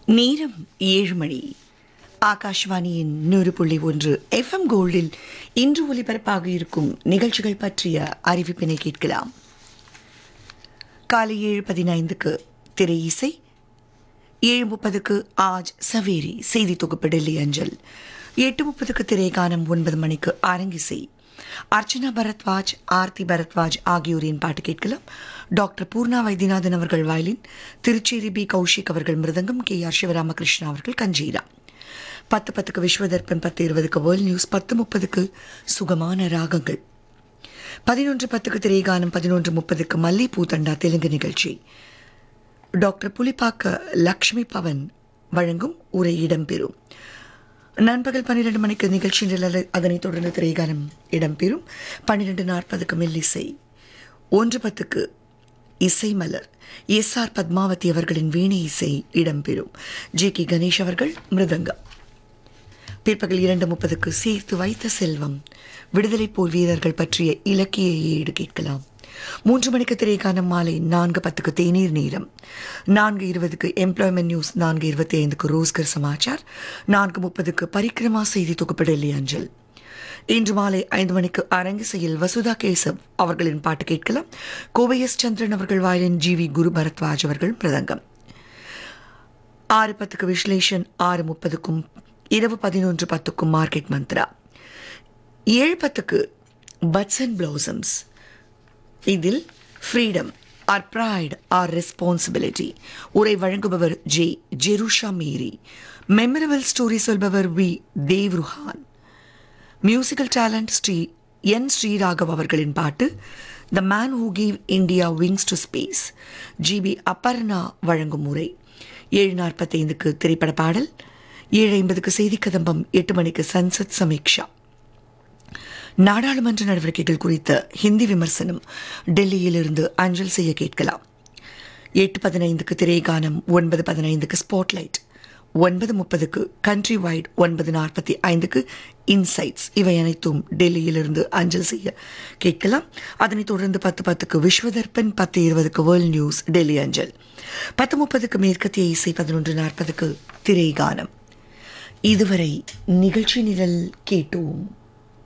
நேரம் ஏழு மணி ஆகாஷ்வாணியின் நூறு புள்ளி ஒன்று எஃப்எம் கோல்டில் இன்று ஒலிபரப்பாக இருக்கும் நிகழ்ச்சிகள் பற்றிய அறிவிப்பினை கேட்கலாம் காலை ஏழு பதினைந்துக்கு திரை இசை ஏழு முப்பதுக்கு ஆஜ் சவேரி செய்தி தொகுப்பு டெல்லி அஞ்சல் எட்டு முப்பதுக்கு திரைகானம் ஒன்பது மணிக்கு அரங்கிசை அர்ச்சனா பரத்வாஜ் ஆர்த்தி பரத்வாஜ் ஆகியோரின் பாட்டு கேட்கலாம் டாக்டர் பூர்ணா வைத்தியநாதன் அவர்கள் வயலின் திருச்சேரி பி கௌஷிக் அவர்கள் மிருதங்கம் கே ஆர் சிவராமகிருஷ்ணா அவர்கள் கஞ்சீரா பத்து பத்துக்கு விஸ்வதர்ப்பன் பத்து இருபதுக்கு வேர்ல்ட் நியூஸ் பத்து முப்பதுக்கு சுகமான ராகங்கள் பதினொன்று பத்துக்கு திரைகானம் பதினொன்று முப்பதுக்கு மல்லிப்பூ தண்டா தெலுங்கு நிகழ்ச்சி டாக்டர் புலிப்பாக்க லக்ஷ்மி பவன் வழங்கும் உரை இடம்பெறும் நண்பகல் பன்னிரண்டு மணிக்கு நிகழ்ச்சி நிழல் அதனைத் தொடர்ந்து திரைகானம் இடம்பெறும் பன்னிரெண்டு நாற்பதுக்கு மெல்லிசை ஒன்று பத்துக்கு இசை மலர் எஸ் ஆர் பத்மாவதி அவர்களின் வீணை இசை இடம்பெறும் ஜே கே கணேஷ் அவர்கள் மிருதங்கம் பிற்பகல் இரண்டு முப்பதுக்கு சேர்த்து வைத்த செல்வம் விடுதலை போர் வீரர்கள் பற்றிய இலக்கிய ஏடு கேட்கலாம் மூன்று மணிக்கு திரைக்கான மாலை நான்கு பத்துக்கு தேநீர் நேரம் நான்கு இருபதுக்கு எம்ப்ளாய்மெண்ட் நியூஸ் நான்கு இருபத்தி ஐந்துக்கு ரோஸ்கர் சமாச்சார் நான்கு முப்பதுக்கு பரிக்கிரமா செய்தி தொகுப்பு டெல்லி அஞ்சல் இன்று மாலை ஐந்து மணிக்கு அரங்கிசையில் வசுதா கேசவ் அவர்களின் பாட்டு கேட்கலாம் கோவை எஸ் சந்திரன் அவர்கள் வாயிலின் ஜி வி குரு பரத்வாஜ் அவர்கள் பிரதங்கம் ஆறு பத்துக்கு விஸ்லேஷன் ஆறு முப்பதுக்கும் இரவு பதினொன்று பத்துக்கும் மார்க்கெட் மந்த்ரா ஏழு பத்துக்கு பட்ஸ் அண்ட் பிளவுசம்ஸ் இதில் freedom or pride or responsibility உரை வழங்குபவர் J Jerusha Mary memorable story சொல்பவர் V Devruhan musical talent Shri N Sriraghav அவர்களின் பாட்டு the man who give India wings to space GP Aparna வழங்கும் முறை ஏழு நாற்பத்தைந்துக்கு திரைப்பட பாடல் ஏழு ஐம்பதுக்கு செய்தி கதம்பம் எட்டு மணிக்கு சன்சத் சமீக்ஷா நாடாளுமன்ற நடவடிக்கைகள் குறித்த ஹிந்தி விமர்சனம் டெல்லியிலிருந்து அஞ்சல் செய்ய கேட்கலாம் எட்டு பதினைந்துக்கு திரைகானம் ஒன்பது பதினைந்துக்கு ஸ்பாட்லைட் ஒன்பது முப்பதுக்கு கண்ட்ரி வைட் ஒன்பது நாற்பத்தி ஐந்துக்கு இன்சைட்ஸ் இவை அனைத்தும் டெல்லியிலிருந்து அஞ்சல் செய்ய கேட்கலாம் அதனைத் தொடர்ந்து பத்து பத்துக்கு விஸ்வதர்பன் பத்து இருபதுக்கு வேர்ல்ட் நியூஸ் டெல்லி அஞ்சல் பத்து முப்பதுக்கு மேற்கத்திய இசை பதினொன்று நாற்பதுக்கு திரைகானம் இதுவரை நிகழ்ச்சி நிரல் கேட்டோம்